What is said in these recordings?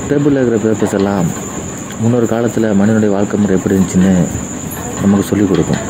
டேபிளில் இருக்கிற பேப்பர்ஸ் எல்லாம் முன்னொரு காலத்தில் மனிதனுடைய வாழ்க்கை முறை எப்படி இருந்துச்சுன்னு நமக்கு சொல்லிக் கொடுக்கும்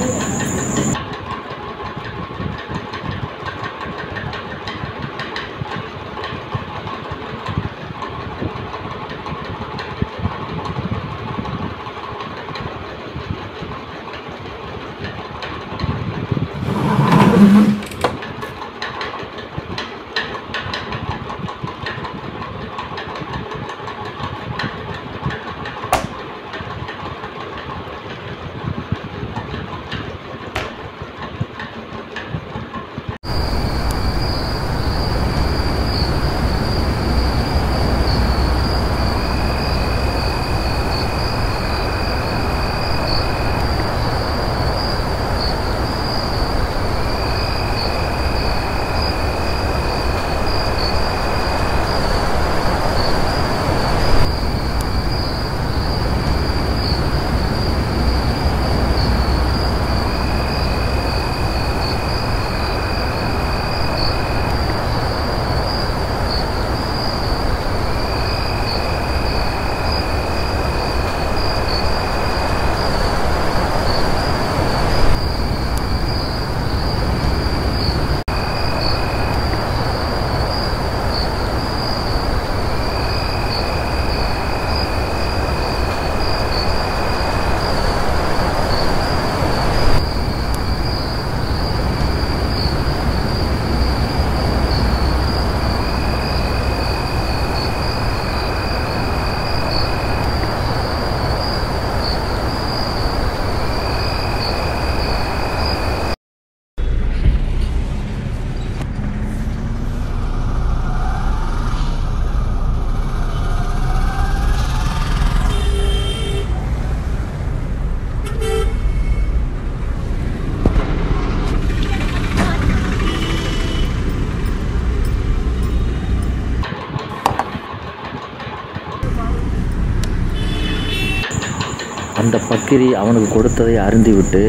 அந்த பக்கிரி அவனுக்கு கொடுத்ததை அருந்திவிட்டு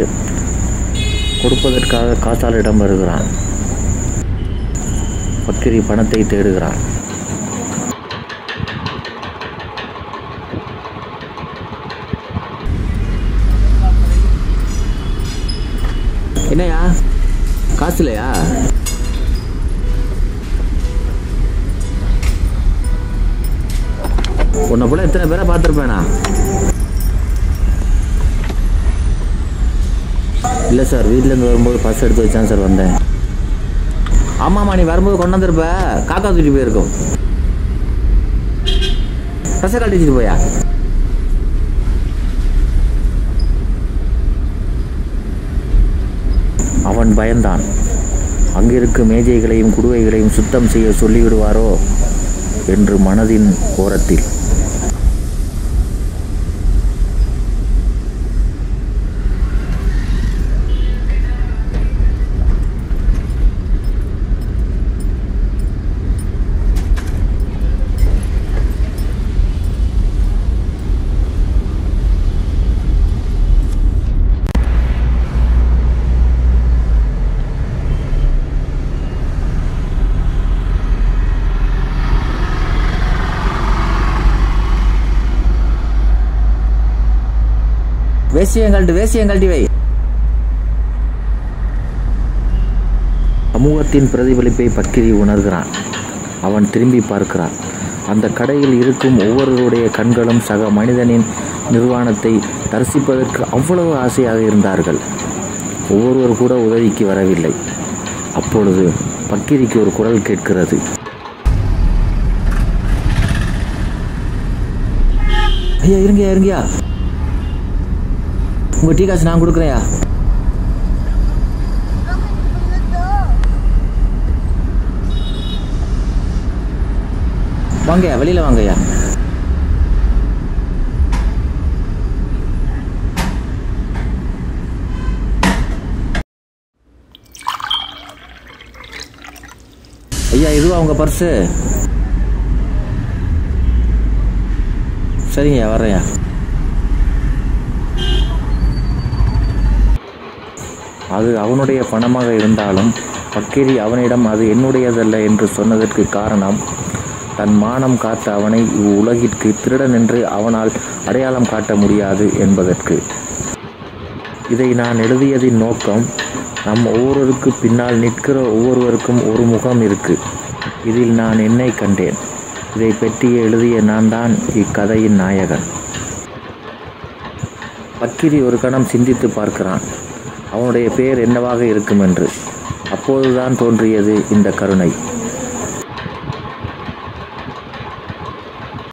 கொடுப்பதற்காக காசாலிடம் வருகிறான் பக்கிரி பணத்தை தேடுகிறான் என்னையா காசு இல்லையா உன்னை போல எத்தனை பேரை பார்த்துருப்பேனா இல்லை சார் வீட்டிலேருந்து வரும்போது பஸ் எடுத்து வச்சான் சார் வந்தேன் ஆமாம்மா நீ வரும்போது கொண்டு வந்திருப்ப காக்கா தூக்கிட்டு போயிருக்கும் பஸ்ஸை கழட்டி வச்சுட்டு போயா அவன் பயந்தான் அங்கிருக்கும் மேஜைகளையும் குடுவைகளையும் சுத்தம் செய்ய சொல்லிவிடுவாரோ என்று மனதின் ஓரத்தில் வேசியங்கள்ட்டு வேசியங்கள்ட்டி வை சமூகத்தின் பிரதிபலிப்பை பக்கிரி உணர்கிறான் அவன் திரும்பி பார்க்கிறான் அந்த கடையில் இருக்கும் ஒவ்வொருவருடைய கண்களும் சக மனிதனின் நிர்வாணத்தை தரிசிப்பதற்கு அவ்வளவு ஆசையாக இருந்தார்கள் ஒவ்வொருவர் கூட உதவிக்கு வரவில்லை அப்பொழுது பக்கிரிக்கு ஒரு குரல் கேட்கிறது ஐயா இருங்கயா இருங்கயா உங்க டீ காசு நான் கொடுக்குறேயா வாங்கய்யா வெளியில வாங்கய்யா ஐயா இதுவா உங்க பர்ஸு சரிங்கய்யா வர்றேன்யா அது அவனுடைய பணமாக இருந்தாலும் பக்கீரி அவனிடம் அது என்னுடையதல்ல என்று சொன்னதற்கு காரணம் தன் மானம் காத்த அவனை இவ்வுலகிற்கு திருடன் என்று அவனால் அடையாளம் காட்ட முடியாது என்பதற்கு இதை நான் எழுதியதின் நோக்கம் நம் ஒவ்வொருவருக்கு பின்னால் நிற்கிற ஒவ்வொருவருக்கும் ஒரு முகம் இருக்கு இதில் நான் என்னை கண்டேன் இதை பற்றி எழுதிய நான் தான் இக்கதையின் நாயகன் பக்கிரி ஒரு கணம் சிந்தித்து பார்க்கிறான் அவனுடைய பெயர் என்னவாக இருக்கும் என்று அப்போதுதான் தோன்றியது இந்த கருணை